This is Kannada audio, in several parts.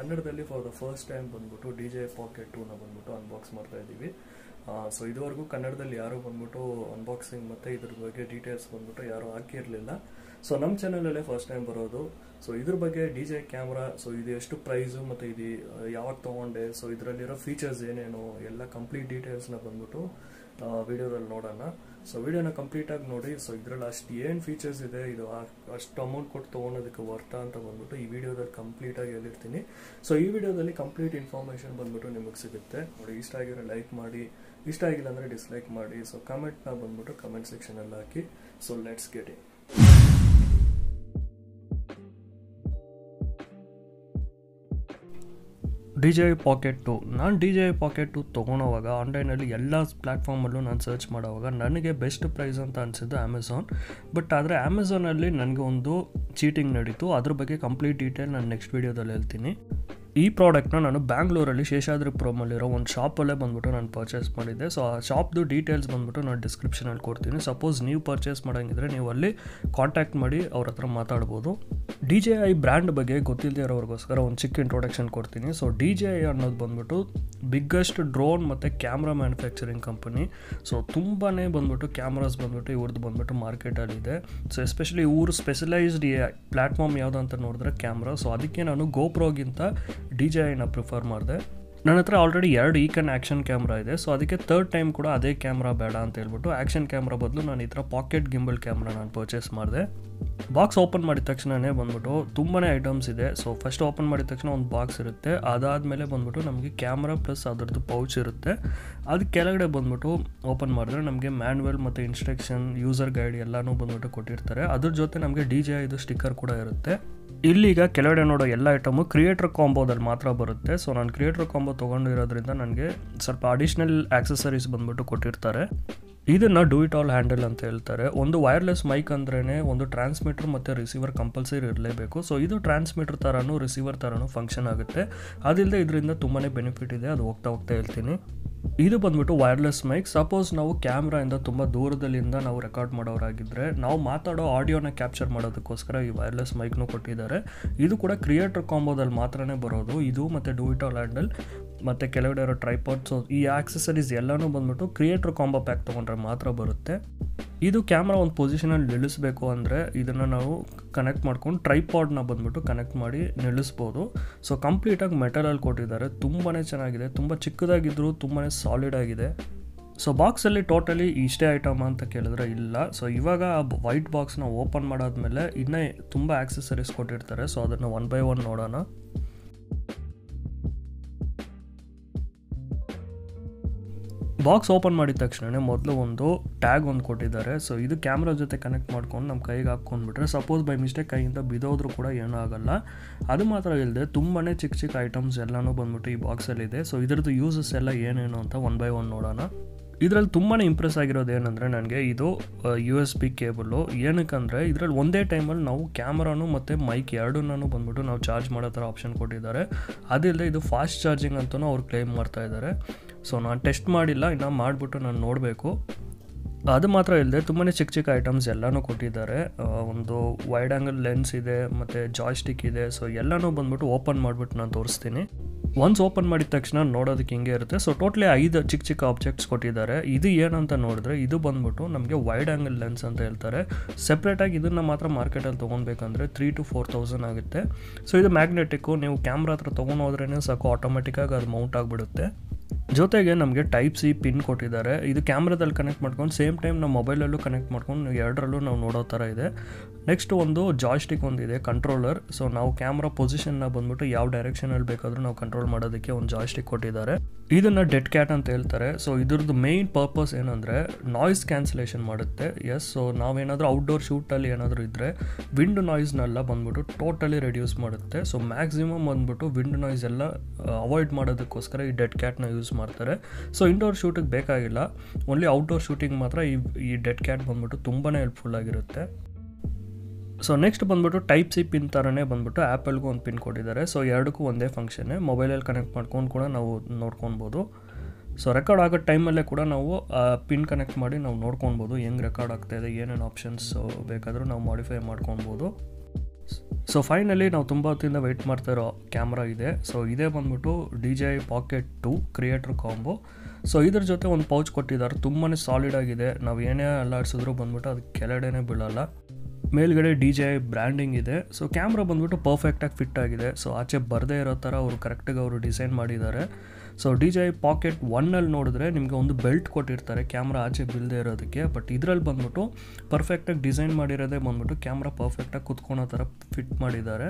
ಕನ್ನಡದಲ್ಲಿ ಫಾರ್ ದ ಫಸ್ಟ್ ಟೈಮ್ ಬಂದ್ಬಿಟ್ಟು ಡಿ ಜೆ ಪಾಕೆಟ್ ಟೂನ ಬಂದ್ಬಿಟ್ಟು ಅನ್ಬಾಕ್ಸ್ ಮಾಡ್ತಾ ಇದ್ದೀವಿ ಸೊ ಇದುವರೆಗೂ ಕನ್ನಡದಲ್ಲಿ ಯಾರು ಬಂದ್ಬಿಟ್ಟು ಅನ್ಬಾಕ್ಸಿಂಗ್ ಮತ್ತು ಇದ್ರ ಬಗ್ಗೆ ಡೀಟೇಲ್ಸ್ ಬಂದ್ಬಿಟ್ಟು ಯಾರು ಹಾಕಿರಲಿಲ್ಲ ಸೊ ನಮ್ಮ ಚಾನಲಲ್ಲೇ ಫಸ್ಟ್ ಟೈಮ್ ಬರೋದು ಸೊ ಇದ್ರ ಬಗ್ಗೆ ಡಿ ಜೆ ಕ್ಯಾಮ್ರಾ ಸೊ ಇದು ಎಷ್ಟು ಪ್ರೈಸು ಮತ್ತು ಇದು ಯಾವಾಗ ತೊಗೊಂಡೆ ಸೊ ಇದರಲ್ಲಿರೋ ಫೀಚರ್ಸ್ ಏನೇನು ಎಲ್ಲ ಕಂಪ್ಲೀಟ್ ಡೀಟೇಲ್ಸ್ನ ಬಂದ್ಬಿಟ್ಟು ವಿಡಿಯೋದಲ್ಲಿ ನೋಡೋಣ ಸೊ ವಿಡಿಯೋನ ಕಂಪ್ಲೀಟಾಗಿ ನೋಡಿ ಸೊ ಇದರಲ್ಲಿ ಅಷ್ಟು ಏನು ಫೀಚರ್ಸ್ ಇದೆ ಇದು ಅಷ್ಟು ಅಮೌಂಟ್ ಕೊಟ್ಟು ತೊಗೊಳೋದಕ್ಕೆ ವರ್ತ ಅಂತ ಬಂದ್ಬಿಟ್ಟು ಈ ವಿಡಿಯೋದಲ್ಲಿ ಕಂಪ್ಲೀಟಾಗಿ ಹೇಳಿರ್ತೀನಿ ಸೊ ಈ ವಿಡಿಯೋದಲ್ಲಿ ಕಂಪ್ಲೀಟ್ ಇನ್ಫಾರ್ಮೇಷನ್ ಬಂದ್ಬಿಟ್ಟು ನಿಮಗೆ ಸಿಗುತ್ತೆ ನೋಡಿ ಇಷ್ಟ ಆಗಿರೋ ಲೈಕ್ ಮಾಡಿ ಇಷ್ಟ ಆಗಿಲ್ಲ ಅಂದರೆ ಡಿಸ್ಲೈಕ್ ಮಾಡಿ ಸೊ ಕಮೆಂಟ್ನ ಬಂದ್ಬಿಟ್ಟು ಕಮೆಂಟ್ ಸೆಕ್ಷನಲ್ಲಿ ಹಾಕಿ so let's get in D J pocket two ನಾನು ಡಿ ಜೆ ಪಾಕೆಟ್ ಟು ತೊಗೊಳೋವಾಗ ಆನ್ಲೈನಲ್ಲಿ ಎಲ್ಲ ಪ್ಲ್ಯಾಟ್ಫಾರ್ಮಲ್ಲೂ ನಾನು ಸರ್ಚ್ ಮಾಡೋವಾಗ ನನಗೆ ಬೆಸ್ಟ್ ಪ್ರೈಸ್ ಅಂತ ಅನಿಸಿದ್ದು ಅಮೆಝಾನ್ ಬಟ್ ಆದರೆ ಅಮೆಝಾನಲ್ಲಿ ನನಗೆ ಒಂದು ಚೀಟಿಂಗ್ ನಡೀತು ಅದ್ರ ಬಗ್ಗೆ ಕಂಪ್ಲೀಟ್ ಡೀಟೇಲ್ ನಾನು ನೆಕ್ಸ್ಟ್ ವೀಡಿಯೋದಲ್ಲಿ ಹೇಳ್ತೀನಿ ಈ ಪ್ರಾಡಕ್ಟ್ನ ನಾನು ಬ್ಯಾಂಗ್ಳೂರಲ್ಲಿ ಶೇಷಾದ್ರಿಪುರಮಲ್ಲಿರೋ ಒಂದು ಶಾಪಲ್ಲೇ ಬಂದ್ಬಿಟ್ಟು ನಾನು ಪರ್ಚೇಸ್ ಮಾಡಿದ್ದೆ ಸೊ ಆ ಶಾಪ್ದು ಡೀಟೇಲ್ಸ್ ಬಂದ್ಬಿಟ್ಟು ನಾನು ಡಿಸ್ಕ್ರಿಪ್ಷನಲ್ಲಿ ಕೊಡ್ತೀನಿ ಸಪೋಸ್ ನೀವು ಪರ್ಚೇಸ್ ಮಾಡೋಂಗಿದ್ರೆ ನೀವು ಅಲ್ಲಿ ಕಾಂಟ್ಯಾಕ್ಟ್ ಮಾಡಿ ಅವ್ರ ಹತ್ರ ಮಾತಾಡ್ಬೋದು ಡಿ ಜೆ ಐ ಬ್ರ್ಯಾಂಡ್ ಬಗ್ಗೆ ಗೊತ್ತಿಲ್ಲದೆ ಇರೋರಿಗೋಸ್ಕರ ಒಂದು ಚಿಕ್ಕ ಇಂಟ್ರೊಡಕ್ಷನ್ ಕೊಡ್ತೀನಿ ಸೊ ಡಿ ಜೆ ಐ ಅನ್ನೋದು ಬಂದ್ಬಿಟ್ಟು ಬಿಗ್ಗೆಸ್ಟ್ ಡ್ರೋನ್ ಮತ್ತು ಕ್ಯಾಮ್ರಾ ಮ್ಯಾನುಫ್ಯಾಕ್ಚರಿಂಗ್ ಕಂಪನಿ ಸೊ ತುಂಬಾ ಬಂದ್ಬಿಟ್ಟು ಕ್ಯಾಮ್ರಾಸ್ ಬಂದ್ಬಿಟ್ಟು ಇವ್ರದ್ದು ಬಂದ್ಬಿಟ್ಟು ಮಾರ್ಕೆಟಲ್ಲಿದೆ ಸೊ ಎಸ್ಪೆಷಲಿ ಇವರು ಸ್ಪೆಷಲೈಸ್ಡ್ ಪ್ಲ್ಯಾಟ್ಫಾರ್ಮ್ ಯಾವುದು ಅಂತ ನೋಡಿದ್ರೆ ಕ್ಯಾಮ್ರಾ ಸೊ ಅದಕ್ಕೆ ನಾನು ಗೋಪ್ರೋಗಿಂತ ಡಿ ಜೆ ಐನ ಪ್ರಿಫರ್ ಮಾಡಿದೆ ನನ್ನ ಹತ್ರ ಆಲ್ರೆಡಿ ಎರಡು ಈಕನ್ ಆ್ಯಕ್ಷನ್ ಕ್ಯಾಮ್ರಾ ಇದೆ ಸೊ ಅದಕ್ಕೆ ತರ್ಡ್ ಟೈಮ್ ಕೂಡ ಅದೇ ಕ್ಯಾಮ್ರಾ ಬೇಡ ಅಂತ ಹೇಳ್ಬಿಟ್ಟು ಆ್ಯಕ್ಷನ್ ಕ್ಯಾಮ್ರಾ ಬದಲು ನಾನು ಈ ಥರ ಪಾಕೆಟ್ ಗಿಂಬಲ್ ಕ್ಯಾಮ್ರಾ ನಾನು ಪರ್ಚೇಸ್ ಮಾಡಿದೆ ಬಾಕ್ಸ್ ಓಪನ್ ಮಾಡಿದ ತಕ್ಷಣವೇ ಬಂದ್ಬಿಟ್ಟು ತುಂಬಾ ಐಟಮ್ಸ್ ಇದೆ ಸೊ ಫಸ್ಟ್ ಓಪನ್ ಮಾಡಿದ ತಕ್ಷಣ ಒಂದು ಬಾಕ್ಸ್ ಇರುತ್ತೆ ಅದಾದಮೇಲೆ ಬಂದ್ಬಿಟ್ಟು ನಮಗೆ ಕ್ಯಾಮ್ರಾ ಪ್ಲಸ್ ಅದರದ್ದು ಪೌಚ್ ಇರುತ್ತೆ ಅದು ಕೆಳಗಡೆ ಬಂದ್ಬಿಟ್ಟು ಓಪನ್ ಮಾಡಿದ್ರೆ ನಮಗೆ ಮ್ಯಾನ್ಯಲ್ ಮತ್ತು ಇನ್ಸ್ಟ್ರಕ್ಷನ್ ಯೂಸರ್ ಗೈಡ್ ಎಲ್ಲನೂ ಬಂದ್ಬಿಟ್ಟು ಕೊಟ್ಟಿರ್ತಾರೆ ಅದ್ರ ಜೊತೆ ನಮಗೆ ಡಿ ಜೆ ಇದು ಸ್ಟಿಕ್ಕರ್ ಕೂಡ ಇರುತ್ತೆ ಇಲ್ಲೀಗ ಕೆಳಗಡೆ ನೋಡೋ ಎಲ್ಲ ಐಟಮು ಕ್ರಿಯೇಟರ್ ಕಾಂಬೋದಲ್ಲಿ ಮಾತ್ರ ಬರುತ್ತೆ ಸೊ ನಾನು ಕ್ರಿಯೇಟರ್ ಕಾಂಬೋ ತೊಗೊಂಡಿರೋದ್ರಿಂದ ನನಗೆ ಸ್ವಲ್ಪ ಅಡಿಷ್ನಲ್ ಆಕ್ಸೆಸರೀಸ್ ಬಂದ್ಬಿಟ್ಟು ಕೊಟ್ಟಿರ್ತಾರೆ ಇದನ್ನು ಡೂ ಇಟ್ ಆಲ್ ಹ್ಯಾಂಡಲ್ ಅಂತ ಹೇಳ್ತಾರೆ ಒಂದು ವೈರ್ಲೆಸ್ ಮೈಕ್ ಅಂದ್ರೇ ಒಂದು ಟ್ರಾನ್ಸ್ಮಿಟರ್ ಮತ್ತು ರಿಸೀವರ್ ಕಂಪಲ್ಸರಿ ಇರಲೇಬೇಕು ಸೊ ಇದು ಟ್ರಾನ್ಸ್ಮಿಟರ್ ಥರನೂ ರಿಸೀವರ್ ಥರನೂ ಫಂಕ್ಷನ್ ಆಗುತ್ತೆ ಅದಿಲ್ಲದೆ ಇದರಿಂದ ತುಂಬಾ ಬೆನಿಫಿಟ್ ಇದೆ ಅದು ಹೋಗ್ತಾ ಹೋಗ್ತಾ ಹೇಳ್ತೀನಿ ಇದು ಬಂದ್ಬಿಟ್ಟು ವೈರ್ಲೆಸ್ ಮೈಕ್ ಸಪೋಸ್ ನಾವು ಕ್ಯಾಮ್ರಾಯಿಂದ ತುಂಬ ದೂರದಲ್ಲಿಂದ ನಾವು ರೆಕಾರ್ಡ್ ಮಾಡೋರಾಗಿದ್ದರೆ ನಾವು ಮಾತಾಡೋ ಆಡಿಯೋನ ಕ್ಯಾಪ್ಚರ್ ಮಾಡೋದಕ್ಕೋಸ್ಕರ ಈ ವೈರ್ಲೆಸ್ ಮೈಕ್ನು ಕೊಟ್ಟಿದ್ದಾರೆ ಇದು ಕೂಡ ಕ್ರಿಯೇಟರ್ ಕಾಂಬೋದಲ್ಲಿ ಮಾತ್ರನೇ ಬರೋದು ಇದು ಮತ್ತು ಡೂ ಇಟ್ ಆಲ್ ಹ್ಯಾಂಡಲ್ ಮತ್ತು ಕೆಳಗಡೆ ಇರೋ ಟ್ರೈಪಾಡ್ ಸೊ ಈ ಆಕ್ಸೆಸರೀಸ್ ಎಲ್ಲನೂ ಬಂದ್ಬಿಟ್ಟು ಕ್ರಿಯೇಟರ್ ಕಾಂಬೋ ಪ್ಯಾಕ್ ತೊಗೊಂಡ್ರೆ ಮಾತ್ರ ಬರುತ್ತೆ ಇದು ಕ್ಯಾಮ್ರಾ ಒಂದು ಪೊಸಿಷನಲ್ಲಿ ನಿಲ್ಲಿಸಬೇಕು ಅಂದರೆ ಇದನ್ನು ನಾವು ಕನೆಕ್ಟ್ ಮಾಡ್ಕೊಂಡು ಟ್ರೈಪಾಡ್ನ ಬಂದ್ಬಿಟ್ಟು ಕನೆಕ್ಟ್ ಮಾಡಿ ನಿಲ್ಲಿಸ್ಬೋದು ಸೊ ಕಂಪ್ಲೀಟಾಗಿ ಮೆಟಲಲ್ಲಿ ಕೊಟ್ಟಿದ್ದಾರೆ ತುಂಬಾ ಚೆನ್ನಾಗಿದೆ ತುಂಬ ಚಿಕ್ಕದಾಗಿದ್ದರೂ ತುಂಬಾ ಸಾಲಿಡ್ ಆಗಿದೆ ಸೊ ಬಾಕ್ಸಲ್ಲಿ ಟೋಟಲಿ ಇಷ್ಟೇ ಐಟಮ್ ಅಂತ ಕೇಳಿದ್ರೆ ಇಲ್ಲ ಸೊ ಇವಾಗ ವೈಟ್ ಬಾಕ್ಸ್ನ ಓಪನ್ ಮಾಡಾದ್ಮೇಲೆ ಇನ್ನೂ ತುಂಬ ಆಕ್ಸೆಸರೀಸ್ ಕೊಟ್ಟಿರ್ತಾರೆ ಸೊ ಅದನ್ನು ಒನ್ ಬೈ ಒನ್ ನೋಡೋಣ ಬಾಕ್ಸ್ ಓಪನ್ ಮಾಡಿದ ತಕ್ಷಣ ಮೊದಲು ಒಂದು ಟ್ಯಾಗ್ ಒಂದು ಕೊಟ್ಟಿದ್ದಾರೆ ಸೊ ಇದು ಕ್ಯಾಮ್ರಾ ಜೊತೆ ಕನೆಕ್ಟ್ ಮಾಡ್ಕೊಂಡು ನಮ್ಮ ಕೈಗೆ ಹಾಕ್ಕೊಂಡ್ಬಿಟ್ರೆ ಸಪೋಸ್ ಬೈ ಮಿಸ್ಟೇಕ್ ಕೈಯಿಂದ ಬಿದೋದ್ರೂ ಕೂಡ ಏನೂ ಆಗಲ್ಲ ಅದು ಮಾತ್ರ ಇಲ್ಲದೆ ತುಂಬಾ ಚಿಕ್ಕ ಚಿಕ್ಕ ಐಟಮ್ಸ್ ಎಲ್ಲನೂ ಬಂದ್ಬಿಟ್ಟು ಈ ಬಾಕ್ಸಲ್ಲಿದೆ ಸೊ ಇದ್ರದ್ದು ಯೂಸಸ್ ಎಲ್ಲ ಏನೇನು ಅಂತ ಒನ್ ಬೈ ಒನ್ ನೋಡೋಣ ಇದರಲ್ಲಿ ತುಂಬಾ ಇಂಪ್ರೆಸ್ ಆಗಿರೋದು ಏನಂದರೆ ನನಗೆ ಇದು ಯು ಎಸ್ ಬಿ ಕೇಬಲು ಏನಕ್ಕಂದರೆ ಇದರಲ್ಲಿ ಒಂದೇ ಟೈಮಲ್ಲಿ ನಾವು ಕ್ಯಾಮ್ರಾನು ಮತ್ತು ಮೈಕ್ ಎರಡನ್ನೂ ಬಂದ್ಬಿಟ್ಟು ನಾವು ಚಾರ್ಜ್ ಮಾಡೋ ಥರ ಆಪ್ಷನ್ ಕೊಟ್ಟಿದ್ದಾರೆ ಅದಿಲ್ಲದೆ ಇದು ಫಾಸ್ಟ್ ಚಾರ್ಜಿಂಗ್ ಅಂತಲೂ ಅವ್ರು ಕ್ಲೇಮ್ ಮಾಡ್ತಾ ಇದ್ದಾರೆ ಸೊ ನಾನು ಟೆಸ್ಟ್ ಮಾಡಿಲ್ಲ ಇನ್ನು ಮಾಡಿಬಿಟ್ಟು ನಾನು ನೋಡಬೇಕು ಅದು ಮಾತ್ರ ಇಲ್ಲದೆ ತುಂಬಾ ಚಿಕ್ಕ ಚಿಕ್ಕ ಐಟಮ್ಸ್ ಎಲ್ಲನೂ ಕೊಟ್ಟಿದ್ದಾರೆ ಒಂದು ವೈಡ್ ಆ್ಯಂಗಲ್ ಲೆನ್ಸ್ ಇದೆ ಮತ್ತು ಜಾಯ್ಸ್ಟಿಕ್ ಇದೆ ಸೊ ಎಲ್ಲನೂ ಬಂದ್ಬಿಟ್ಟು ಓಪನ್ ಮಾಡಿಬಿಟ್ಟು ನಾನು ತೋರಿಸ್ತೀನಿ ಒನ್ಸ್ ಓಪನ್ ಮಾಡಿದ ತಕ್ಷಣ ನೋಡೋದಕ್ಕೆ ಹಿಂಗೆ ಇರುತ್ತೆ ಸೊ ಟೋಟ್ಲಿ ಐದು ಚಿಕ್ಕ ಚಿಕ್ಕ ಆಬ್ಜೆಕ್ಟ್ಸ್ ಕೊಟ್ಟಿದ್ದಾರೆ ಇದು ಏನಂತ ನೋಡಿದ್ರೆ ಇದು ಬಂದ್ಬಿಟ್ಟು ನಮಗೆ ವೈಡ್ ಆ್ಯಂಗಲ್ ಲೆನ್ಸ್ ಅಂತ ಹೇಳ್ತಾರೆ ಸೆಪ್ರೇಟಾಗಿ ಇದನ್ನು ಮಾತ್ರ ಮಾರ್ಕೆಟಲ್ಲಿ ತೊಗೊಳ್ಬೇಕಂದ್ರೆ ತ್ರೀ ಟು ಫೋರ್ ತೌಸಂಡ್ ಆಗುತ್ತೆ ಸೊ ಇದು ಮ್ಯಾಗ್ನೆಟಿಕ್ಕು ನೀವು ಕ್ಯಾಮ್ರಾ ಹತ್ರ ತೊಗೊಂಡೋದ್ರೇ ಸಾಕು ಆಟೋಮೆಟಿಕ್ಕಾಗಿ ಅದು ಮೌಂಟ್ ಆಗಿಬಿಡುತ್ತೆ ಜೊತೆಗೆ ನಮಗೆ ಟೈಪ್ ಸಿ ಪಿನ್ ಕೊಟ್ಟಿದ್ದಾರೆ ಇದು ಕ್ಯಾಮ್ರಾದಲ್ಲಿ ಕನೆಕ್ಟ್ ಮಾಡ್ಕೊಂಡು ಸೇಮ್ ಟೈಮ್ ನಮ್ಮ ಮೊಬೈಲಲ್ಲೂ ಕನೆಕ್ಟ್ ಮಾಡ್ಕೊಂಡು ಎರಡರಲ್ಲೂ ನಾವು ನೋಡೋ ಥರ ಇದೆ ನೆಕ್ಸ್ಟ್ ಒಂದು ಜಾಯ್ಸ್ಟಿಕ್ ಒಂದಿದೆ ಕಂಟ್ರೋಲರ್ ಸೊ ನಾವು ಕ್ಯಾಮ್ರಾ ಪೊಸಿಷನ್ನ ಬಂದ್ಬಿಟ್ಟು ಯಾವ ಡೈರೆಕ್ಷನಲ್ಲಿ ಬೇಕಾದರೂ ನಾವು ಕಂಟ್ರೋಲ್ ಮಾಡೋದಕ್ಕೆ ಒಂದು ಜಾಯ್ಸ್ಟಿಕ್ ಕೊಟ್ಟಿದ್ದಾರೆ ಇದನ್ನು ಡೆಡ್ ಕ್ಯಾಟ್ ಅಂತ ಹೇಳ್ತಾರೆ ಸೊ ಇದ್ರದ್ದು ಮೇಯ್ನ್ ಪರ್ಪಸ್ ಏನಂದರೆ ನಾಯ್ಸ್ ಕ್ಯಾನ್ಸಲೇಷನ್ ಮಾಡುತ್ತೆ ಎಸ್ ಸೊ ನಾವೇನಾದರೂ ಔಟ್ಡೋರ್ ಶೂಟಲ್ಲಿ ಏನಾದರೂ ಇದ್ದರೆ ವಿಂಡ್ ನಾಯ್ಸ್ನೆಲ್ಲ ಬಂದ್ಬಿಟ್ಟು ಟೋಟಲಿ ರೆಡ್ಯೂಸ್ ಮಾಡುತ್ತೆ ಸೊ ಮ್ಯಾಕ್ಸಿಮಮ್ ಬಂದ್ಬಿಟ್ಟು ವಿಂಡ್ ನಾಯ್ಸ್ ಎಲ್ಲ ಅವಾಯ್ಡ್ ಮಾಡೋದಕ್ಕೋಸ್ಕರ ಈ ಡೆಡ್ ಕ್ಯಾಟ್ನ ಯೂಸ್ ಮಾಡ್ತಾರೆ ಸೊ ಇಂಡೋರ್ ಶೂಟಿಗೆ ಬೇಕಾಗಿಲ್ಲ ಓನ್ಲಿ ಔಟ್ಡೋರ್ ಶೂಟಿಂಗ್ ಮಾತ್ರ ಈ ಈ ಡೆಡ್ ಕ್ಯಾಟ್ ಬಂದ್ಬಿಟ್ಟು ತುಂಬಾ ಹೆಲ್ಪ್ಫುಲ್ ಆಗಿರುತ್ತೆ ಸೊ ನೆಕ್ಸ್ಟ್ ಬಂದ್ಬಿಟ್ಟು ಟೈಪ್ ಸಿ ಪಿನ್ ಥರನೇ ಬಂದ್ಬಿಟ್ಟು ಆ್ಯಪಲ್ಗೂ ಒಂದು ಪಿನ್ ಕೊಟ್ಟಿದ್ದಾರೆ ಸೊ ಎರಡಕ್ಕೂ ಒಂದೇ ಫಂಕ್ಷನ್ನೇ ಮೊಬೈಲಲ್ಲಿ ಕನೆಕ್ಟ್ ಮಾಡ್ಕೊಂಡು ಕೂಡ ನಾವು ನೋಡ್ಕೊಬೋದು ಸೊ ರೆಕಾರ್ಡ್ ಆಗೋ ಟೈಮಲ್ಲೇ ಕೂಡ ನಾವು ಪಿನ್ ಕನೆಕ್ಟ್ ಮಾಡಿ ನಾವು ನೋಡ್ಕೊಬೋದು ಹೆಂಗೆ ರೆಕಾರ್ಡ್ ಆಗ್ತಾಯಿದೆ ಏನೇನು ಆಪ್ಷನ್ಸ್ ಬೇಕಾದರೂ ನಾವು ಮಾಡಿಫೈ ಮಾಡ್ಕೊಬೋದು ಸೊ ಫೈನಲಿ ನಾವು ತುಂಬ ಹೊತ್ತಿಂದ ವೆಯ್ಟ್ ಮಾಡ್ತಾ ಇರೋ ಕ್ಯಾಮ್ರಾ ಇದೆ ಸೊ ಇದೇ ಬಂದ್ಬಿಟ್ಟು D J I pocket two creator combo so ಇದ್ರ ಜೊತೆ ಒಂದು ಪೌಚ್ ಕೊಟ್ಟಿದ್ದಾರೆ ತುಂಬಾ ಸಾಲಿಡ್ ಆಗಿದೆ ನಾವು ಏನೇ ಅಲ್ಲಾಡಿಸಿದ್ರು ಬಂದ್ಬಿಟ್ಟು ಅದು ಕೆಳಗಡೆನೇ ಬೀಳಲ್ಲ ಮೇಲ್ಗಡೆ ಡಿ ಜೆ ಐ ಬ್ರ್ಯಾಂಡಿಂಗ್ ಇದೆ ಸೊ ಕ್ಯಾಮ್ರಾ ಬಂದ್ಬಿಟ್ಟು ಪರ್ಫೆಕ್ಟಾಗಿ ಫಿಟ್ ಆಗಿದೆ ಸೊ ಆಚೆ ಬರದೇ ಇರೋ ಥರ ಅವರು ಕರೆಕ್ಟಾಗಿ ಅವರು ಡಿಸೈನ್ ಮಾಡಿದ್ದಾರೆ so D J I pocket ಒನ್ನಲ್ಲಿ ನೋಡಿದ್ರೆ ನಿಮಗೆ ಒಂದು ಬೆಲ್ಟ್ ಕೊಟ್ಟಿರ್ತಾರೆ ಕ್ಯಾಮ್ರಾ ಆಚೆ ಬೀಳದೆ ಇರೋದಕ್ಕೆ ಬಟ್ ಇದರಲ್ಲಿ ಬಂದ್ಬಿಟ್ಟು ಪರ್ಫೆಕ್ಟಾಗಿ ಡಿಸೈನ್ ಮಾಡಿರೋದೇ ಬಂದ್ಬಿಟ್ಟು ಕ್ಯಾಮ್ರಾ ಪರ್ಫೆಕ್ಟಾಗಿ ಕುತ್ಕೊಳೋ ಥರ ಫಿಟ್ ಮಾಡಿದ್ದಾರೆ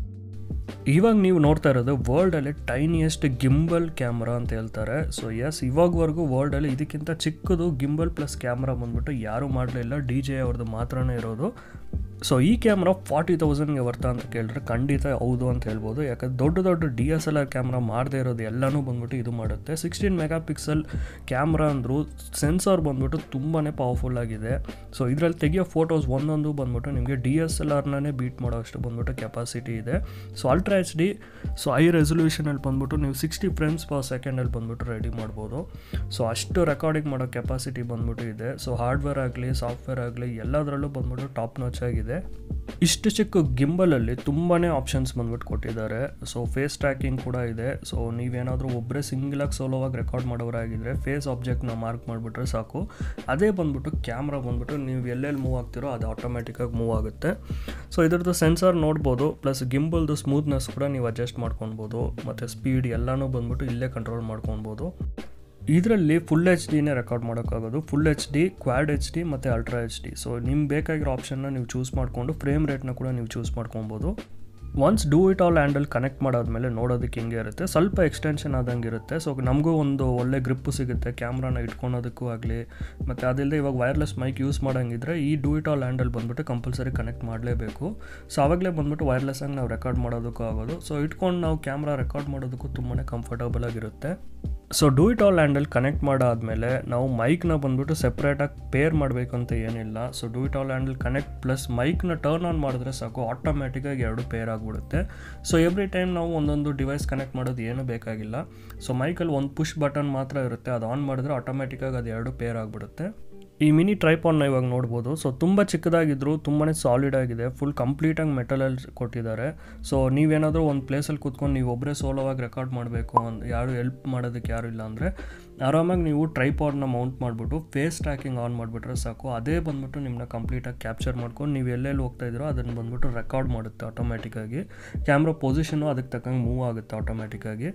ಇವಾಗ ನೀವು ನೋಡ್ತಾ ಇರೋದು ವರ್ಲ್ಡಲ್ಲಿ ಟೈನಿಯೆಸ್ಟ್ ಗಿಂಬಲ್ ಕ್ಯಾಮ್ರಾ ಅಂತ ಹೇಳ್ತಾರೆ ಸೊ ಎಸ್ ಇವಾಗವರೆಗೂ ವರ್ಲ್ಡಲ್ಲಿ ಇದಕ್ಕಿಂತ ಚಿಕ್ಕದು ಗಿಂಬಲ್ ಪ್ಲಸ್ ಕ್ಯಾಮ್ರಾ ಬಂದ್ಬಿಟ್ಟು ಯಾರೂ ಮಾಡಲಿಲ್ಲ ಡಿ ಜೆ ಅವ್ರದ್ದು ಮಾತ್ರನೇ ಇರೋದು ಸೊ ಈ ಕ್ಯಾಮ್ರಾ ಫಾರ್ಟಿ ತೌಸಂಡ್ಗೆ ಬರ್ತಾ ಅಂತ ಕೇಳಿದ್ರೆ ಖಂಡಿತ ಹೌದು ಅಂತ ಹೇಳ್ಬೋದು ಯಾಕಂದ್ರೆ ದೊಡ್ಡ ದೊಡ್ಡ D S L R camera ಮಾಡದೇ ಇರೋದು ಎಲ್ಲನೂ ಬಂದ್ಬಿಟ್ಟು ಇದು ಮಾಡುತ್ತೆ ಸಿಕ್ಸ್ಟೀನ್ ಮೆಗಾ ಪಿಕ್ಸೆಲ್ ಕ್ಯಾಮ್ರಾ ಅಂದರು ಸೆನ್ಸಾರ್ ಬಂದ್ಬಿಟ್ಟು ತುಂಬಾ ಪವರ್ಫುಲ್ ಆಗಿದೆ ಸೊ ಇದರಲ್ಲಿ ತೆಗಿಯೋ ಫೋಟೋಸ್ ಒಂದೊಂದು ಬಂದ್ಬಿಟ್ಟು ನಿಮಗೆ ಡಿ ಎಸ್ ಎಲ್ ಆರ್ನೇ ಬೀಟ್ ಮಾಡೋ ಅಷ್ಟು ಬಂದ್ಬಿಟ್ಟು ಕೆಪಾಸಿಟಿ ಇದೆ so ultra H D so I ರೆಸೊಲ್ಯೂಷನಲ್ಲಿ ಬಂದ್ಬಿಟ್ಟು ನೀವು ಸಿಕ್ಸ್ಟಿ ಫ್ರೇಮ್ಸ್ ಪರ್ ಸೆಕೆಂಡಲ್ಲಿ ಬಂದ್ಬಿಟ್ಟು ರೆಡಿ ಮಾಡ್ಬೋದು ಸೊ ಅಷ್ಟು ರೆಕಾರ್ಡಿಂಗ್ ಮಾಡೋ ಕೆಪಾಸಿಟಿ ಬಂದ್ಬಿಟ್ಟು ಇದೆ ಸೊ ಹಾರ್ಡ್ವೇರ್ ಆಗಲಿ ಸಾಫ್ಟ್ವೇರ್ ಆಗಲಿ ಎಲ್ಲದರಲ್ಲೂ ಬಂದ್ಬಿಟ್ಟು ಟಾಪ್ ನಾಚ್ ಆಗಿದೆ ಇಷ್ಟು ಚಿಕ್ಕ ಗಿಂಬಲಲ್ಲಿ ತುಂಬಾ ಆಪ್ಷನ್ಸ್ ಬಂದ್ಬಿಟ್ಟು ಕೊಟ್ಟಿದ್ದಾರೆ ಸೊ ಫೇಸ್ ಟ್ರ್ಯಾಕಿಂಗ್ ಕೂಡ ಇದೆ ಸೊ ನೀವೇನಾದರೂ ಒಬ್ಬರೇ ಸಿಂಗಲಾಗಿ ಸೋಲೋವಾಗಿ ರೆಕಾರ್ಡ್ ಮಾಡೋರಾಗಿದ್ದರೆ ಫೇಸ್ ಆಬ್ಜೆಕ್ಟ್ನ ಮಾರ್ಕ್ ಮಾಡಿಬಿಟ್ರೆ ಸಾಕು ಅದೇ ಬಂದ್ಬಿಟ್ಟು ಕ್ಯಾಮ್ರಾ ಬಂದ್ಬಿಟ್ಟು ನೀವು ಎಲ್ಲೆಲ್ಲಿ ಮೂವ್ ಆಗ್ತಿರೋ ಅದು ಆಟೋಮೆಟಿಕ್ಕಾಗಿ ಮೂವ್ ಆಗುತ್ತೆ ಸೊ ಇದ್ರದ್ದು ಸೆನ್ಸಾರ್ ನೋಡ್ಬೋದು ಪ್ಲಸ್ ಗಿಂಬಲ್ದು ಸ್ಮೂತ್ನೆಸ್ ಕೂಡ ನೀವು ಅಡ್ಜಸ್ಟ್ ಮಾಡ್ಕೊಳ್ಬೋದು ಮತ್ತು ಸ್ಪೀಡ್ ಎಲ್ಲನೂ ಬಂದ್ಬಿಟ್ಟು ಇಲ್ಲೇ ಕಂಟ್ರೋಲ್ ಮಾಡ್ಕೊಳ್ಬೋದು ಇದರಲ್ಲಿ ಫುಲ್ ಎಚ್ ಡಿನೇ ರೆಕಾರ್ಡ್ ಮಾಡೋಕ್ಕಾಗೋದು full H D quad H D ಮತ್ತು ಅಲ್ಟ್ರಾ ಎಚ್ ಡಿ ಸೊ ನಿಮ್ಗೆ ಬೇಕಾಗಿರೋ ಆಪ್ಷನ್ನ ನೀವು ಚೂಸ್ ಮಾಡಿಕೊಂಡು ಫ್ರೇಮ್ ರೇಟ್ನ ಕೂಡ ನೀವು ಚೂಸ್ ಮಾಡ್ಕೊಬೋದು once do it all handle connect ಮಾಡಾದ್ಮೇಲೆ ನೋಡೋದಕ್ಕೆ ಹಿಂಗೆ ಇರುತ್ತೆ ಸ್ವಲ್ಪ ಎಕ್ಸ್ಟೆನ್ಷನ್ ಆದಂಗೆ ಇರುತ್ತೆ ಸೊ ನಮಗೂ ಒಂದು ಒಳ್ಳೆ ಗ್ರಿಪ್ಪು ಸಿಗುತ್ತೆ ಕ್ಯಾಮ್ರಾನ ಇಟ್ಕೊಳೋದಕ್ಕೂ ಆಗಲಿ ಮತ್ತು ಅದಿಲ್ಲದೆ ಇವಾಗ ವೈರ್ಲೆಸ್ ಮೈಕ್ ಯೂಸ್ ಮಾಡೋಂಗಿದ್ರೆ ಈ ಡೂ ಇಟ್ ಆಲ್ ಹ್ಯಾಂಡಲ್ ಬಂದ್ಬಿಟ್ಟು ಕಂಪಲ್ಸರಿ ಕನೆಕ್ಟ್ ಮಾಡಲೇಬೇಕು ಸೊ ಆವಾಗಲೇ ಬಂದ್ಬಿಟ್ಟು ವೈರ್ಲೆಸ್ ಆಗಿ ನಾವು ರೆಕಾರ್ಡ್ ಮಾಡೋದಕ್ಕೂ ಆಗೋದು ಸೊ ಇಟ್ಕೊಂಡು ನಾವು ಕ್ಯಾಮ್ರಾ ರೆಕಾರ್ಡ್ ಮಾಡೋದಕ್ಕೂ ತುಂಬಾ ಕಂಫರ್ಟಬಲ್ ಆಗಿರುತ್ತೆ so do it all handle connect ಮಾಡಾದ್ಮೇಲೆ ನಾವು ಮೈಕ್ನ ಬಂದ್ಬಿಟ್ಟು ಸೆಪ್ರೇಟಾಗಿ ಪೇರ್ ಮಾಡಬೇಕು ಅಂತ ಏನಿಲ್ಲ so do it all handle connect plus ಮೈಕ್ನ ಟರ್ನ್ ಆನ್ ಮಾಡಿದ್ರೆ ಸಾಕು ಆಟೋಮ್ಯಾಟಿಕ್ಕಾಗಿ ಎರಡು ಪೇರ್ ಆಗಿಬಿಡುತ್ತೆ ಸೊ ಎವ್ರಿ ಟೈಮ್ ನಾವು ಒಂದೊಂದು ಡಿವೈಸ್ ಕನೆಕ್ಟ್ ಮಾಡೋದು ಏನೂ ಬೇಕಾಗಿಲ್ಲ ಸೊ ಮೈಕಲ್ಲಿ ಒಂದು ಪುಷ್ ಬಟನ್ ಮಾತ್ರ ಇರುತ್ತೆ ಅದು ಆನ್ ಮಾಡಿದ್ರೆ ಆಟೋಮ್ಯಾಟಿಕ್ಕಾಗಿ ಅದು ಎರಡು ಪೇರ್ ಆಗಿಬಿಡುತ್ತೆ ಈ ಮಿನಿ ಟ್ರೈಪಾನ್ನ ಇವಾಗ ನೋಡ್ಬೋದು ಸೊ ತುಂಬ ಚಿಕ್ಕದಾಗಿದ್ರು ತುಂಬಾ ಸಾಲಿಡ್ ಆಗಿದೆ ಫುಲ್ ಕಂಪ್ಲೀಟಾಗಿ ಮೆಟಲಲ್ಲಿ ಕೊಟ್ಟಿದ್ದಾರೆ ಸೊ ನೀವೇನಾದರೂ ಒಂದು ಪ್ಲೇಸಲ್ಲಿ ಕೂತ್ಕೊಂಡು ನೀವು ಒಬ್ಬರೇ ಸೋಲೋವಾಗಿ ರೆಕಾರ್ಡ್ ಮಾಡಬೇಕು ಅಂತ ಯಾರು ಹೆಲ್ಪ್ ಮಾಡೋದಕ್ಕೆ ಯಾರು ಇಲ್ಲ ಅಂದರೆ ಆರಾಮಾಗಿ ನೀವು ಟ್ರೈಪಾಡ್ನ ಮೌಂಟ್ ಮಾಡಿಬಿಟ್ಟು ಫೇಸ್ ಟ್ರ್ಯಾಕಿಂಗ್ ಆನ್ ಮಾಡಿಬಿಟ್ರೆ ಸಾಕು ಅದೇ ಬಂದ್ಬಿಟ್ಟು ನಿಮ್ಮನ್ನ ಕಂಪ್ಲೀಟಾಗಿ ಕ್ಯಾಪ್ಚರ್ ಮಾಡ್ಕೊಂಡು ನೀವು ಎಲ್ಲೆಲ್ಲಿ ಹೋಗ್ತಾ ಇದ್ದೀರೋ ಅದನ್ನು ಬಂದ್ಬಿಟ್ಟು ರೆಕಾರ್ಡ್ ಮಾಡುತ್ತೆ ಆಟೋಮ್ಯಾಟಿಕ್ಕಾಗಿ ಕ್ಯಾಮ್ರಾ ಪೊಸಿಷನು ಅದಕ್ಕೆ ತಕ್ಕಂಗೆ ಮೂವ್ ಆಗುತ್ತೆ ಆಟೋಮ್ಯಾಟಿಕ್ಕಾಗಿ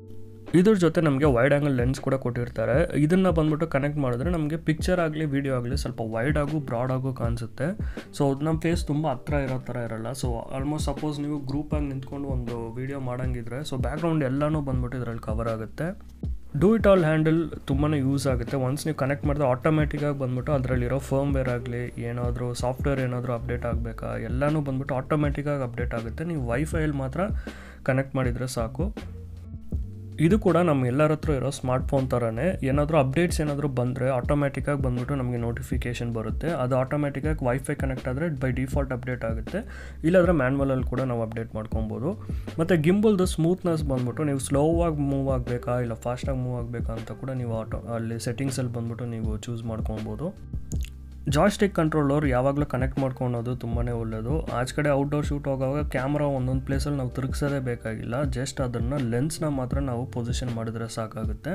ಇದ್ರ ಜೊತೆ ನಮಗೆ ವೈಡ್ ಆ್ಯಂಗಲ್ ಲೆನ್ಸ್ ಕೂಡ ಕೊಟ್ಟಿರ್ತಾರೆ ಇದನ್ನು ಬಂದ್ಬಿಟ್ಟು ಕನೆಕ್ಟ್ ಮಾಡಿದ್ರೆ ನಮಗೆ ಪಿಕ್ಚರ್ ಆಗಲಿ ವಿಡಿಯೋ ಆಗಲಿ ಸ್ವಲ್ಪ ವೈಡ್ ಆಗು ಬ್ರಾಡ್ ಆಗು ಕಾಣಿಸುತ್ತೆ ಸೊ ನಮ್ಮ ಫೇಸ್ ತುಂಬ ಹತ್ರ ಇರೋ ಥರ ಇರಲ್ಲ ಸೊ ಆಲ್ಮೋಸ್ಟ್ ಸಪೋಸ್ ನೀವು ಗ್ರೂಪಾಗಿ ನಿಂತ್ಕೊಂಡು ಒಂದು ವಿಡಿಯೋ ಮಾಡೋಂಗಿದ್ರೆ ಸೊ ಬ್ಯಾಕ್ಗ್ರೌಂಡ್ ಎಲ್ಲನೂ ಬಂದ್ಬಿಟ್ಟು ಇದರಲ್ಲಿ ಕವರ್ ಆಗುತ್ತೆ ಡೂ ಇಟ್ ಆಲ್ ಹ್ಯಾಂಡಲ್ ತುಂಬಾ ಯೂಸ್ ಆಗುತ್ತೆ ಒನ್ಸ್ ನೀವು ಕನೆಕ್ಟ್ ಮಾಡಿದ್ರೆ ಆಟೋಮೆಟಿಕ್ಕಾಗಿ ಬಂದ್ಬಿಟ್ಟು ಅದರಲ್ಲಿರೋ ಫರ್ಮ್ವೇರ್ ಆಗಲಿ ಏನಾದರೂ ಸಾಫ್ಟ್ವೇರ್ ಏನಾದರೂ ಅಪ್ಡೇಟ್ ಆಗಬೇಕಾ ಎಲ್ಲನೂ ಬಂದ್ಬಿಟ್ಟು ಆಟೋಮೆಟಿಕ್ಕಾಗಿ ಅಪ್ಡೇಟ್ ಆಗುತ್ತೆ ನೀವು ವೈಫೈಯಲ್ಲಿ ಮಾತ್ರ ಕನೆಕ್ಟ್ ಮಾಡಿದರೆ ಸಾಕು ಇದು ಕೂಡ ನಮ್ಮ ಎಲ್ಲರ ಹತ್ರ ಇರೋ ಸ್ಮಾರ್ಟ್ಫೋನ್ ಥರನೇ ಏನಾದರೂ ಅಪ್ಡೇಟ್ಸ್ ಏನಾದರೂ ಬಂದರೆ ಆಟೋಮ್ಯಾಟಿಕ್ಕಾಗಿ ಬಂದ್ಬಿಟ್ಟು ನಮಗೆ ನೋಟಿಫಿಕೇಷನ್ ಬರುತ್ತೆ ಅದು ಆಟೋಮ್ಯಾಟಿಕ್ಕಾಗಿ ವೈಫೈ ಕನೆಕ್ಟ್ ಆದರೆ ಬೈ ಡಿಫಾಲ್ಟ್ ಅಪ್ಡೇಟ್ ಆಗುತ್ತೆ ಇಲ್ಲಾಂದರೆ ಮ್ಯಾನ್ವಲಲ್ಲಿ ಕೂಡ ನಾವು ಅಪ್ಡೇಟ್ ಮಾಡ್ಕೊಬೋದು ಮತ್ತು ಗಿಂಬಲ್ದು ಸ್ಮೂತ್ನೆಸ್ ಬಂದ್ಬಿಟ್ಟು ನೀವು ಸ್ಲೋವಾಗಿ ಮೂವ್ ಆಗಬೇಕಾ ಇಲ್ಲ ಫಾಸ್ಟಾಗಿ ಮೂವ್ ಆಗಬೇಕಾ ಅಂತ ಕೂಡ ನೀವು ಆಟೋ ಅಲ್ಲಿ ಸೆಟ್ಟಿಂಗ್ಸಲ್ಲಿ ಬಂದ್ಬಿಟ್ಟು ನೀವು ಚೂಸ್ ಮಾಡ್ಕೊಬೋದು ಜಾಯ್ಸ್ಟಿಕ್ ಕಂಟ್ರೋಲರ್ ಯಾವಾಗಲೂ ಕನೆಕ್ಟ್ ಮಾಡ್ಕೊಳೋದು ತುಂಬಾ ಒಳ್ಳೆಯದು ಆಚೆ ಕಡೆ ಔಟ್ಡೋರ್ ಶೂಟ್ ಹೋಗುವಾಗ ಕ್ಯಾಮ್ರಾ ಒಂದೊಂದು ಪ್ಲೇಸಲ್ಲಿ ನಾವು ತಿರುಗಿಸೋದೇ ಬೇಕಾಗಿಲ್ಲ ಜಸ್ಟ್ ಅದನ್ನು ಲೆನ್ಸ್ನ ಮಾತ್ರ ನಾವು ಪೊಸಿಷನ್ ಮಾಡಿದ್ರೆ ಸಾಕಾಗುತ್ತೆ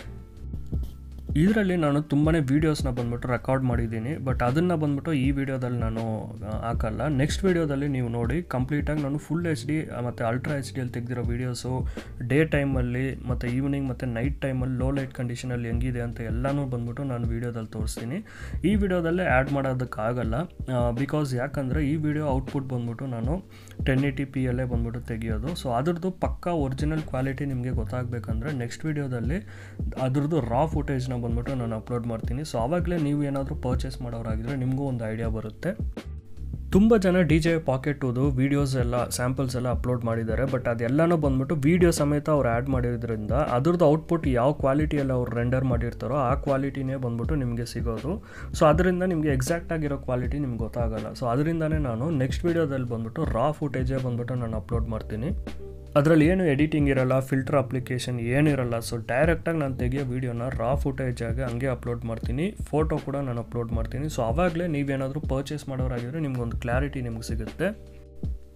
ಇದರಲ್ಲಿ ನಾನು ತುಂಬಾ ವೀಡಿಯೋಸ್ನ ಬಂದ್ಬಿಟ್ಟು ರೆಕಾರ್ಡ್ ಮಾಡಿದ್ದೀನಿ ಬಟ್ ಅದನ್ನು ಬಂದ್ಬಿಟ್ಟು ಈ ವಿಡಿಯೋದಲ್ಲಿ ನಾನು ಆ, ಹಾಕಲ್ಲ ನೆಕ್ಸ್ಟ್ ವಿಡಿಯೋದಲ್ಲಿ ನೀವು ನೋಡಿ ಕಂಪ್ಲೀಟಾಗಿ ನಾನು ಫುಲ್ ಎಚ್ ಡಿ ಮತ್ತು ಅಲ್ಟ್ರಾ ಎಚ್ ಡಿಯಲ್ಲಿ ತೆಗೆದಿರೋ ವೀಡಿಯೋಸು ಡೇ ಟೈಮಲ್ಲಿ ಮತ್ತು ಈವ್ನಿಂಗ್ ಮತ್ತು ನೈಟ್ ಟೈಮಲ್ಲಿ ಲೋ ಲೈಟ್ ಕಂಡೀಷನಲ್ಲಿ ಹೆಂಗಿದೆ ಅಂತ ಎಲ್ಲನೂ ಬಂದ್ಬಿಟ್ಟು ನಾನು ವೀಡಿಯೋದಲ್ಲಿ ತೋರಿಸ್ತೀನಿ ಈ ವಿಡಿಯೋದಲ್ಲೇ ಆ್ಯಡ್ ಮಾಡೋದಕ್ಕಾಗಲ್ಲ ಬಿಕಾಸ್ ಯಾಕಂದರೆ ಈ ವಿಡಿಯೋ ಔಟ್ಪುಟ್ ಬಂದ್ಬಿಟ್ಟು ನಾನು ಟೆನ್ ಏಯ್ಟಿ ಪಿ ಯಲ್ಲೇ ಬಂದ್ಬಿಟ್ಟು ತೆಗಿಯೋದು ಸೊ ಅದ್ರದ್ದು ಪಕ್ಕಾ ಒರಿಜಿನಲ್ ಕ್ವಾಲಿಟಿ ನಿಮಗೆ ಗೊತ್ತಾಗಬೇಕಂದ್ರೆ ನೆಕ್ಸ್ಟ್ ವಿಡಿಯೋದಲ್ಲಿ ಅದ್ರದ್ದು ರಾ ಫುಟೇಜ್ನ ಬಂದ್ಬಿಟ್ಟು ನಾನು ಅಪ್ಲೋಡ್ ಮಾಡ್ತೀನಿ ಸೊ ಆವಾಗಲೇ ನೀವು ಏನಾದರೂ ಪರ್ಚೇಸ್ ಮಾಡೋರಾಗಿದ್ರೆ ನಿಮಗೂ ಒಂದು ಐಡಿಯಾ ಬರುತ್ತೆ ತುಂಬ ಜನ ಡಿ ಜೆ ಪಾಕೆಟುದು ವೀಡಿಯೋಸ್ ಎಲ್ಲ ಸ್ಯಾಂಪಲ್ಸ್ ಎಲ್ಲ ಅಪ್ಲೋಡ್ ಮಾಡಿದ್ದಾರೆ ಬಟ್ ಅದೆಲ್ಲನೂ ಬಂದ್ಬಿಟ್ಟು ವೀಡಿಯೋ ಸಮೇತ ಅವ್ರು ಆ್ಯಡ್ ಮಾಡಿರೋದ್ರಿಂದ ಅದ್ರದ್ದು ಔಟ್ಪುಟ್ ಯಾವ ಕ್ವಾಲಿಟಿಯಲ್ಲಿ ಅವ್ರು ರೆಂಡರ್ ಮಾಡಿರ್ತಾರೋ ಆ ಕ್ವಾಲಿಟಿನೇ ಬಂದ್ಬಿಟ್ಟು ನಿಮಗೆ ಸಿಗೋದು ಸೊ ಅದರಿಂದ ನಿಮಗೆ ಎಕ್ಸಾಕ್ಟ್ ಆಗಿರೋ ಕ್ವಾಲಿಟಿ ನಿಮ್ಗೆ ಗೊತ್ತಾಗಲ್ಲ ಸೊ ಅದರಿಂದನೇ ನಾನು ನೆಕ್ಸ್ಟ್ ವೀಡಿಯೋದಲ್ಲಿ ಬಂದ್ಬಿಟ್ಟು ರಾ ಫುಟೇಜೇ ಬಂದ್ಬಿಟ್ಟು ನಾನು ಅಪ್ಲೋಡ್ ಮಾಡ್ತೀನಿ ಅದರಲ್ಲಿ ಏನು ಎಡಿಟಿಂಗ್ ಇರಲ್ಲ ಫಿಲ್ಟರ್ ಅಪ್ಲಿಕೇಶನ್ ಏನಿರಲ್ಲ ಸೊ ಡೈರೆಕ್ಟಾಗಿ ನಾನು ತೆಗಿಯೋ ವೀಡಿಯೋನ ರಾ ಫುಟೇಜ್ ಆಗಿ ಹಂಗೆ ಅಪ್ಲೋಡ್ ಮಾಡ್ತೀನಿ ಫೋಟೋ ಕೂಡ ನಾನು ಅಪ್ಲೋಡ್ ಮಾಡ್ತೀನಿ ಸೊ ಆವಾಗಲೇ ನೀವೇನಾದರೂ ಪರ್ಚೇಸ್ ಮಾಡೋರಾಗಿದ್ರೆ ನಿಮ್ಗೊಂದು ಕ್ಲಾರಿಟಿ ನಿಮ್ಗೆ ಸಿಗುತ್ತೆ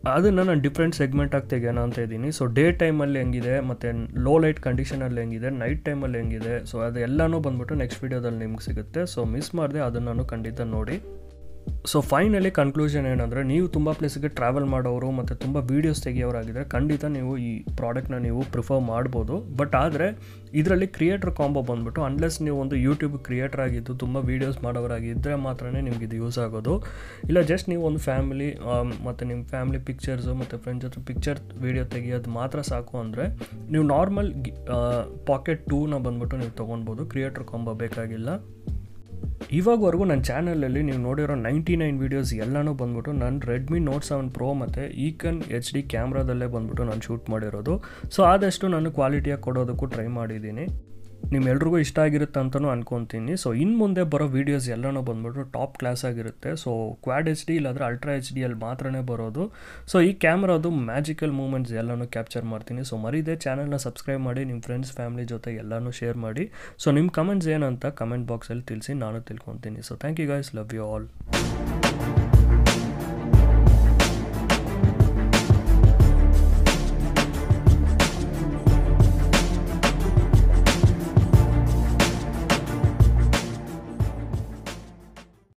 ಅದನ್ನು ನಾನು ಡಿಫ್ರೆಂಟ್ ಸೆಗ್ಮೆಂಟಾಗಿ ತೆಗೆಯೋಣ ಅಂತ ಇದ್ದೀನಿ ಸೊ ಡೇ ಟೈಮಲ್ಲಿ ಹೆಂಗಿದೆ ಮತ್ತು ಲೋ ಲೈಟ್ ಕಂಡೀಷನಲ್ಲಿ ಹೆಂಗಿದೆ ನೈಟ್ ಟೈಮಲ್ಲಿ ಹೆಂಗಿದೆ ಸೊ ಅದೆಲ್ಲನೂ ಬಂದ್ಬಿಟ್ಟು ನೆಕ್ಸ್ಟ್ ವೀಡಿಯೋದಲ್ಲಿ ನಿಮ್ಗೆ ಸಿಗುತ್ತೆ ಸೊ ಮಿಸ್ ಮಾಡಿದೆ ಅದನ್ನು ಖಂಡಿತ ನೋಡಿ ಸೊ ಫೈನಲಿ ಕನ್ಕ್ಲೂಷನ್ ಏನಂದರೆ ನೀವು ತುಂಬ ಪ್ಲೇಸಿಗೆ ಟ್ರಾವೆಲ್ ಮಾಡೋರು ಮತ್ತು ತುಂಬ ವೀಡಿಯೋಸ್ ತೆಗಿಯೋರಾಗಿದ್ದರೆ ಖಂಡಿತ ನೀವು ಈ ಪ್ರಾಡಕ್ಟ್ನ ನೀವು ಪ್ರಿಫರ್ ಮಾಡ್ಬೋದು ಬಟ್ ಆದರೆ ಇದರಲ್ಲಿ ಕ್ರಿಯೇಟರ್ ಕಾಂಬೋ ಬಂದ್ಬಿಟ್ಟು ಅನ್ಲೆಸ್ ನೀವು ಒಂದು ಯೂಟ್ಯೂಬ್ ಕ್ರಿಯೇಟರ್ ಆಗಿದ್ದು ತುಂಬ ವೀಡಿಯೋಸ್ ಮಾಡೋರಾಗಿದ್ದರೆ ಮಾತ್ರನೇ ನಿಮ್ಗೆ ಇದು ಯೂಸ್ ಆಗೋದು ಇಲ್ಲ ಜಸ್ಟ್ ನೀವು ಒಂದು ಫ್ಯಾಮಿಲಿ ಮತ್ತು ನಿಮ್ಮ ಫ್ಯಾಮಿಲಿ ಪಿಕ್ಚರ್ಸು ಮತ್ತು ಫ್ರೆಂಡ್ಸ್ ಜೊತೆ ಪಿಕ್ಚರ್ ವೀಡಿಯೋ ತೆಗಿಯೋದು ಮಾತ್ರ ಸಾಕು ಅಂದರೆ ನೀವು ನಾರ್ಮಲ್ ಪಾಕೆಟ್ ಟೂನ ಬಂದ್ಬಿಟ್ಟು ನೀವು ತೊಗೊಳ್ಬೋದು ಕ್ರಿಯೇಟರ್ ಕಾಂಬೋ ಬೇಕಾಗಿಲ್ಲ ಇವಾಗವರೆಗೂ ನನ್ನ ಚಾನಲಲ್ಲಿ ನೀವು ನೋಡಿರೋ ನೈಂಟಿ ನೈನ್ ವೀಡಿಯೋಸ್ ಎಲ್ಲನೂ ಬಂದ್ಬಿಟ್ಟು ನಾನು ರೆಡ್ಮಿ ನೋಟ್ ಸೆವೆನ್ ಪ್ರೋ ಮತ್ತು ಈಕನ್ ಎಚ್ ಡಿ ಕ್ಯಾಮ್ರಾದಲ್ಲೇ ಬಂದ್ಬಿಟ್ಟು ನಾನು ಶೂಟ್ ಮಾಡಿರೋದು ಸೊ ಆದಷ್ಟು ನಾನು ಕ್ವಾಲಿಟಿಯಾಗಿ ಕೊಡೋದಕ್ಕೂ ಟ್ರೈ ಮಾಡಿದ್ದೀನಿ ನಿಮ್ಮೆಲ್ರಿಗೂ ಇಷ್ಟ ಆಗಿರುತ್ತೆ ಅಂತಲೂ ಅನ್ಕೊತೀನಿ ಸೊ ಇನ್ನು ಮುಂದೆ ಬರೋ ವೀಡಿಯೋಸ್ ಎಲ್ಲನೂ ಬಂದ್ಬಿಟ್ಟು ಟಾಪ್ ಕ್ಲಾಸ್ ಆಗಿರುತ್ತೆ ಸೊ ಕ್ವಾಡ್ ಎಚ್ ಡಿ ಇಲ್ಲಾಂದರೆ ಅಲ್ಟ್ರಾ ಎಚ್ ಡಿಯಲ್ಲಿ ಮಾತ್ರನೇ ಬರೋದು ಸೊ ಈ ಕ್ಯಾಮ್ರಾದು ಮ್ಯಾಜಿಕಲ್ ಮೂಮೆಂಟ್ಸ್ ಎಲ್ಲನೂ ಕ್ಯಾಪ್ಚರ್ ಮಾಡ್ತೀನಿ ಸೊ ಮರಿದೇ ಚಾನಲ್ನ ಸಬ್ಸ್ಕ್ರೈಬ್ ಮಾಡಿ ನಿಮ್ಮ ಫ್ರೆಂಡ್ಸ್ ಫ್ಯಾಮಿಲಿ ಜೊತೆ ಎಲ್ಲನೂ ಶೇರ್ ಮಾಡಿ ಸೊ ನಿಮ್ಮ ಕಮೆಂಟ್ಸ್ ಏನಂತ ಕಮೆಂಟ್ ಬಾಕ್ಸಲ್ಲಿ ತಿಳಿಸಿ ನಾನು ತಿಳ್ಕೊತೀನಿ so thank you guys love you all